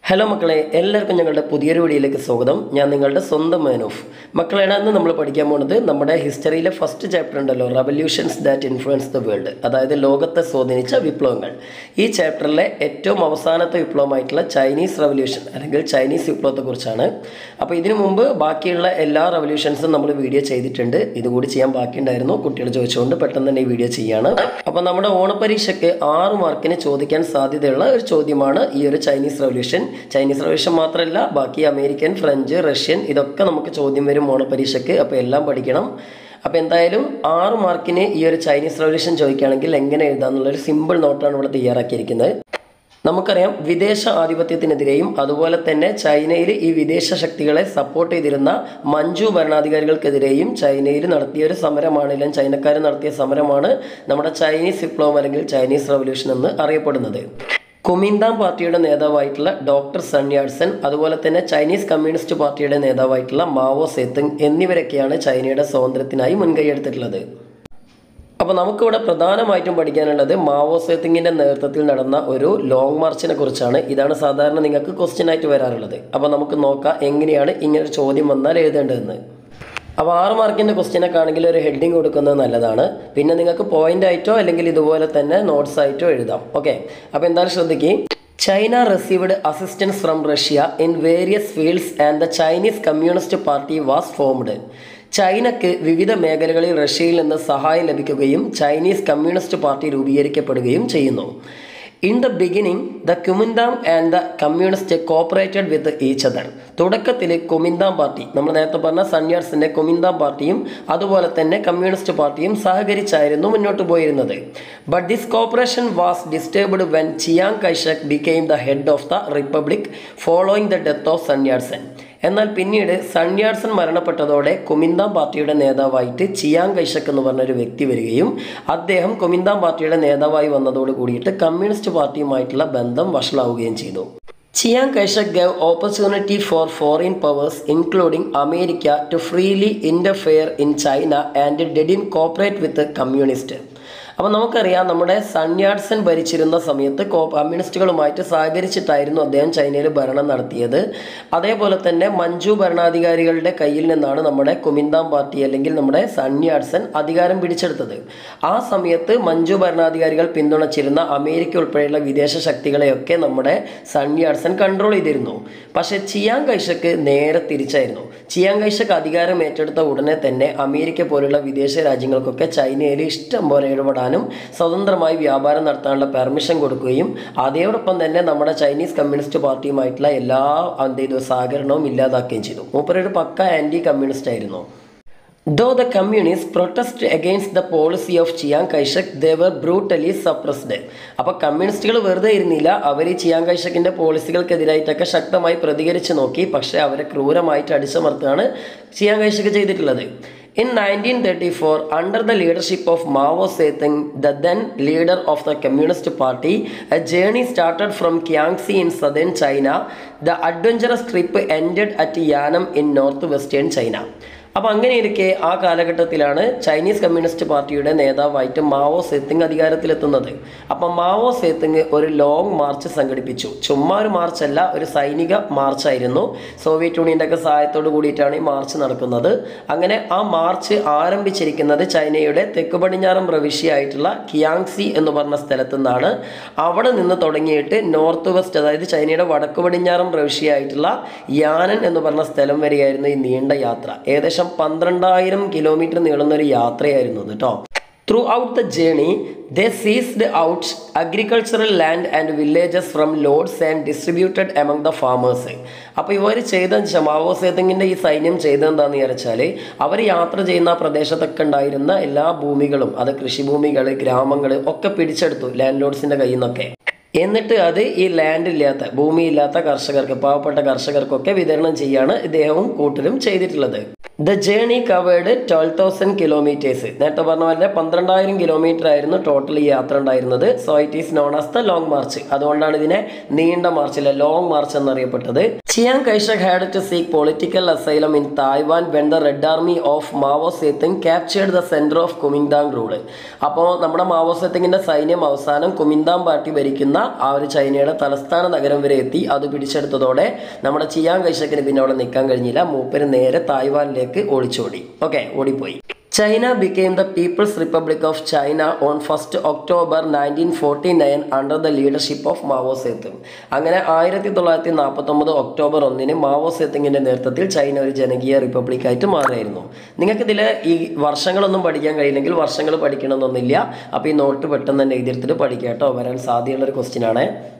Hello മക്കളെ എല്ലാവർക്കും ഞങ്ങളുടെ പുതിയൊരു വീഡിയോയിലേക്ക് സ്വാഗതം ഞാൻ നിങ്ങളുടെ സ്വന്തം മാനോഫ് മക്കളെ ഇന്ന് നമ്മൾ പഠിക്കാൻ പോകുന്നത് നമ്മുടെ ഹിസ്റ്ററിയിലെ ഫസ്റ്റ് ചാപ്റ്റർ ഉണ്ടല്ലോ revolutions that influence the world അതായത് ലോകത്തെ സ്വാധീനിച്ച വിപ്ലവങ്ങൾ ഈ ചാപ്റ്ററിലെ ഏറ്റവും അവസാനത്തെ വിപ്ലവമായിട്ടുള്ള ചൈനീസ് റവല്യൂഷൻ അല്ലെങ്കിൽ ചൈനീസ് വിപ്ലവത്തെക്കുറിച്ചാണ് അപ്പോൾ ഇതിനു മുമ്പ് ബാക്കിയുള്ള എല്ലാ റവല്യൂഷൻസും നമ്മൾ വീഡിയോ ചെയ്തിട്ടുണ്ട് ഇതുകൂടി ചെയ്യാൻ ബാക്കിയുണ്ടായിരുന്നു കുട്ടികൾ ചോദിച്ചുകൊണ്ട് പെട്ടെന്ന് തന്നെ ഈ വീഡിയോ ചെയ്യാണ് അപ്പോൾ നമ്മുടെ ഓണപരീക്ഷയ്ക്ക് ആറ് മാർക്കിന് ചോദിക്കാൻ സാധ്യതയുള്ള ഒരു ചോദ്യമാണ് ഈ ഒരു ചൈനീസ് റവല്യൂഷൻ ചൈനീസ് റവല്യൂഷൻ മാത്രമല്ല ബാക്കി അമേരിക്കൻ ഫ്രഞ്ച് റഷ്യൻ ഇതൊക്കെ നമുക്ക് ചോദ്യം വരും ഓണപരീക്ഷയ്ക്ക് അപ്പോൾ എല്ലാം പഠിക്കണം അപ്പോൾ എന്തായാലും ആറ് മാർക്കിന് ഈ ഒരു ചൈനീസ് റവല്യൂഷൻ ചോദിക്കുകയാണെങ്കിൽ എങ്ങനെ എഴുതാമെന്നുള്ളൊരു സിമ്പിൾ നോട്ടാണ് ഇവിടെ തയ്യാറാക്കിയിരിക്കുന്നത് നമുക്കറിയാം വിദേശ ആധിപത്യത്തിനെതിരെയും അതുപോലെ തന്നെ ചൈനയിൽ ഈ വിദേശ ശക്തികളെ സപ്പോർട്ട് ചെയ്തിരുന്ന മഞ്ജു ഭരണാധികാരികൾക്കെതിരെയും ചൈനയിൽ നടത്തിയ ഒരു സമരമാണ് അല്ലെങ്കിൽ ചൈനക്കാർ നടത്തിയ സമരമാണ് നമ്മുടെ ചൈനീസ് വിപ്ലവം അല്ലെങ്കിൽ ചൈനീസ് റവല്യൂഷൻ എന്ന് അറിയപ്പെടുന്നത് കുമിന്താം പാർട്ടിയുടെ നേതാവായിട്ടുള്ള ഡോക്ടർ സൺയാഡ്സൺ അതുപോലെ തന്നെ ചൈനീസ് കമ്മ്യൂണിസ്റ്റ് പാർട്ടിയുടെ നേതാവായിട്ടുള്ള മാവോ സേത്തുങ് എന്നിവരൊക്കെയാണ് ചൈനയുടെ സ്വാതന്ത്ര്യത്തിനായി മുൻകൈയെടുത്തിട്ടുള്ളത് അപ്പോൾ നമുക്കിവിടെ പ്രധാനമായിട്ടും പഠിക്കാനുള്ളത് മാവോ സേത്തിങ്ങിൻ്റെ നേതൃത്വത്തിൽ നടന്ന ഒരു ലോങ് മാർച്ചിനെ കുറിച്ചാണ് ഇതാണ് സാധാരണ നിങ്ങൾക്ക് ക്വസ്റ്റ്യൻ ആയിട്ട് വരാറുള്ളത് അപ്പോൾ നമുക്ക് നോക്കാം എങ്ങനെയാണ് ഇങ്ങനെ ഒരു ചോദ്യം വന്നാൽ എഴുതേണ്ടതെന്ന് അപ്പോൾ ആറ് മാർക്കിൻ്റെ ക്വസ്റ്റ്യനൊക്കെ ആണെങ്കിൽ ഒരു ഹെഡിങ് കൊടുക്കുന്നത് നല്ലതാണ് പിന്നെ നിങ്ങൾക്ക് പോയിന്റ് ആയിട്ടോ അല്ലെങ്കിൽ ഇതുപോലെ തന്നെ നോട്ട്സ് ആയിട്ടോ എഴുതാം ഓക്കെ അപ്പോൾ എന്തായാലും ശ്രദ്ധിക്കുക China received assistance from Russia in various fields and the Chinese communist party was formed ചൈനക്ക് വിവിധ മേഖലകളിൽ റഷ്യയിൽ നിന്ന് സഹായം ലഭിക്കുകയും ചൈനീസ് കമ്മ്യൂണിസ്റ്റ് പാർട്ടി രൂപീകരിക്കപ്പെടുകയും ചെയ്യുന്നു in the beginning the Kuomintang and the communist cooperated with each other തുടക്കത്തിൽ കുമിന്താം പാർട്ടി നമ്മൾ നേരത്തെ പറഞ്ഞ സൺയാർസിൻ്റെ കുമിന്താം പാർട്ടിയും അതുപോലെ തന്നെ കമ്മ്യൂണിസ്റ്റ് പാർട്ടിയും സഹകരിച്ചായിരുന്നു മുന്നോട്ട് പോയിരുന്നത് but this cooperation was disturbed when Chiang Kai-shek became the head of the republic following the death of Sun Yat-sen എന്നാൽ പിന്നീട് സൺയാർസൺ മരണപ്പെട്ടതോടെ കുമിന്താം പാർട്ടിയുടെ നേതാവായിട്ട് ചിയാങ് കൈഷക് എന്ന് പറഞ്ഞൊരു വ്യക്തി വരികയും അദ്ദേഹം കുമിന്താം പാർട്ടിയുടെ നേതാവായി വന്നതോട് കൂടിയിട്ട് കമ്മ്യൂണിസ്റ്റ് പാർട്ടിയുമായിട്ടുള്ള ബന്ധം വഷളാവുകയും ചെയ്തു Chiang Kai-shek gave opportunity for foreign powers including America to freely interfere in China and dead in cooperate with communist അപ്പോൾ നമുക്കറിയാം നമ്മുടെ സൺയാഡ്സൺ ഭരിച്ചിരുന്ന സമയത്ത് കോ കമ്മ്യൂണിസ്റ്റുകളുമായിട്ട് സഹകരിച്ചിട്ടായിരുന്നു അദ്ദേഹം ചൈനയിൽ ഭരണം നടത്തിയത് അതേപോലെ തന്നെ മഞ്ജു ഭരണാധികാരികളുടെ കയ്യിൽ നിന്നാണ് നമ്മുടെ കുമിന്താം പാർട്ടി അല്ലെങ്കിൽ നമ്മുടെ സൺയാഡ്സൺ അധികാരം പിടിച്ചെടുത്തത് ആ സമയത്ത് മഞ്ജു ഭരണാധികാരികൾ പിന്തുണച്ചിരുന്ന അമേരിക്ക ഉൾപ്പെടെയുള്ള വിദേശ ശക്തികളെയൊക്കെ നമ്മുടെ സൺയാഡ്സൺ കൺട്രോൾ ചെയ്തിരുന്നു പക്ഷേ ചിയാങ് കൈഷക്ക് നേരെ തിരിച്ചായിരുന്നു ചിയാങ് കൈഷക്ക് അധികാരം ഏറ്റെടുത്ത ഉടനെ തന്നെ അമേരിക്ക പോലുള്ള വിദേശ രാജ്യങ്ങൾക്കൊക്കെ ചൈനയിൽ ഇഷ്ടം പോലെ ഇടപെടാൻ നടത്താനും സ്വതന്ത്രമായി വ്യാപാരം നടത്താനുള്ള പെർമിഷൻ കൊടുക്കുകയും അതോടൊപ്പം തന്നെ നമ്മുടെ ചൈനീസ് കമ്മ്യൂണിസ്റ്റ് പാർട്ടിയുമായിട്ടുള്ള എല്ലാ എന്ത് ചെയ്തു സഹകരണവും ഇല്ലാതാക്കുകയും ചെയ്തു മൂപ്പരൊരു പക്ക ആൻറ്റി കമ്മ്യൂണിസ്റ്റ് ആയിരുന്നു though the communist protest against the policy of Chiang Kai-shek they were brutally suppressed അപ്പോൾ കമ്മ്യൂണിസ്റ്റുകൾ വെറുതെ ഇരുന്നില്ല അവർ ഈ ചിയാങ് കൈഷക്കിൻ്റെ പോളിസികൾക്കെതിരായിട്ടൊക്കെ ശക്തമായി പ്രതികരിച്ച് നോക്കി പക്ഷേ അവരെ ക്രൂരമായിട്ട് അടിച്ചമർത്തുകയാണ് ചിയാങ് കൈഷക് ചെയ്തിട്ടുള്ളത് In 1934, under the leadership of Mao Zedong, the then leader of the Communist Party, a journey started from Kiangsi in southern China. The adventurous trip ended at Yanam in northwestern China. അപ്പോൾ അങ്ങനെ ഇരിക്കെ ആ കാലഘട്ടത്തിലാണ് Chinese communist പാർട്ടിയുടെ നേതാവായിട്ട് Mao സേത്തിങ് അധികാരത്തിലെത്തുന്നത് അപ്പം Mao സേത്തിങ് ഒരു long March സംഘടിപ്പിച്ചു ചുമ്മാ ഒരു മാർച്ചല്ല ഒരു സൈനിക മാർച്ചായിരുന്നു സോവിയറ്റ് യൂണിയൻ്റെ ഒക്കെ സഹായത്തോട് കൂടിയിട്ടാണ് ഈ മാർച്ച് നടക്കുന്നത് അങ്ങനെ ആ മാർച്ച് ആരംഭിച്ചിരിക്കുന്നത് ചൈനയുടെ തെക്ക് പടിഞ്ഞാറൻ പ്രവിശ്യയായിട്ടുള്ള കിയാങ്സി എന്ന് പറഞ്ഞ സ്ഥലത്തു നിന്നാണ് അവിടെ നിന്ന് തുടങ്ങിയിട്ട് നോർത്ത് വെസ്റ്റ് അതായത് ചൈനയുടെ വടക്ക് പടിഞ്ഞാറൻ പ്രവിശ്യയായിട്ടുള്ള യാനൻ എന്ന് പറഞ്ഞ സ്ഥലം വരെയായിരുന്നു ഈ നീണ്ട യാത്ര ഏകദേശം പന്ത്രണ്ടായിരം കിലോമീറ്റർ നീളുന്ന ഒരു യാത്രയായിരുന്നു കേട്ടോ throughout the journey they seized out agricultural land and villages from lords and distributed among the farmers അപ്പോൾ ഇവർ ചെയ്ത മാവോ സേതങ്ങിൻ്റെ ഈ സൈന്യം ചെയ്തതെന്താണെന്ന് വിചാരിച്ചാൽ അവർ യാത്ര ചെയ്യുന്ന പ്രദേശത്തൊക്കെ ഉണ്ടായിരുന്ന എല്ലാ ഭൂമികളും അത് കൃഷിഭൂമികൾ ഗ്രാമങ്ങൾ ഒക്കെ പിടിച്ചെടുത്തു ലാൻഡ് ലോഡ്സിൻ്റെ കയ്യിൽ നിന്നൊക്കെ എന്നിട്ട് അത് ഈ ലാൻഡ് ഇല്ലാത്ത ഭൂമിയില്ലാത്ത കർഷകർക്ക് പാവപ്പെട്ട കർഷകർക്കൊക്കെ വിതരണം ചെയ്യാണ് ഇദ്ദേഹവും കൂട്ടരും ചെയ്തിട്ടുള്ളത് the journey covered twelve thousand kilometres നേരത്തെ പറഞ്ഞ പോലെ പന്ത്രണ്ടായിരം കിലോമീറ്റർ ആയിരുന്നു ടോട്ടൽ ഈ യാത്ര ഉണ്ടായിരുന്നത് so it is known as the Long March അതുകൊണ്ടാണ് ഇതിനെ നീണ്ട മാർച്ചിലെ ലോങ് മാർച്ച് എന്നറിയപ്പെട്ടത് Chiang Kai-shek had to seek political asylum in Taiwan when the Red Army of Mao Zedong captured the centre of Kuomintang rule അപ്പോൾ നമ്മുടെ Mao സേത്തിങ്ങിന്റെ സൈന്യം അവസാനം കുമിന്താം party ഭരിക്കുന്ന ആ ഒരു ചൈനയുടെ തലസ്ഥാന നഗരം വരെ എത്തി അത് പിടിച്ചെടുത്തതോടെ നമ്മുടെ ചിയാങ് കൈഷക്കിന് പിന്നെ അവിടെ നിൽക്കാൻ കഴിഞ്ഞില്ല മൂപ്പര് നേരെ തായ്വാനിലേക്ക് ഒളിച്ചോടി ഓക്കെ ഓടിപ്പോയി China became the People's Republic of China on first October nineteen forty nine under the leadership of Mao Zedong അങ്ങനെ ആയിരത്തി തൊള്ളായിരത്തി നാൽപ്പത്തൊമ്പത് ഒക്ടോബർ ഒന്നിന് മാവോ സേത്തുങ്ങിൻ്റെ നേതൃത്വത്തിൽ ചൈന ഒരു ജനകീയ റിപ്പബ്ലിക്കായിട്ട് മാറിയായിരുന്നു നിങ്ങൾക്ക് ഇതിൽ ഈ വർഷങ്ങളൊന്നും പഠിക്കാൻ കഴിയില്ലെങ്കിൽ വർഷങ്ങൾ പഠിക്കണമെന്നൊന്നുമില്ല അപ്പോൾ ഈ നോട്ട് പെട്ടെന്ന് തന്നെ എഴുതിയെടുത്തിട്ട് പഠിക്കാം കേട്ടോ വരാൻ സാധ്യതയുള്ളൊരു ക്വസ്റ്റ്യൻ ആണ്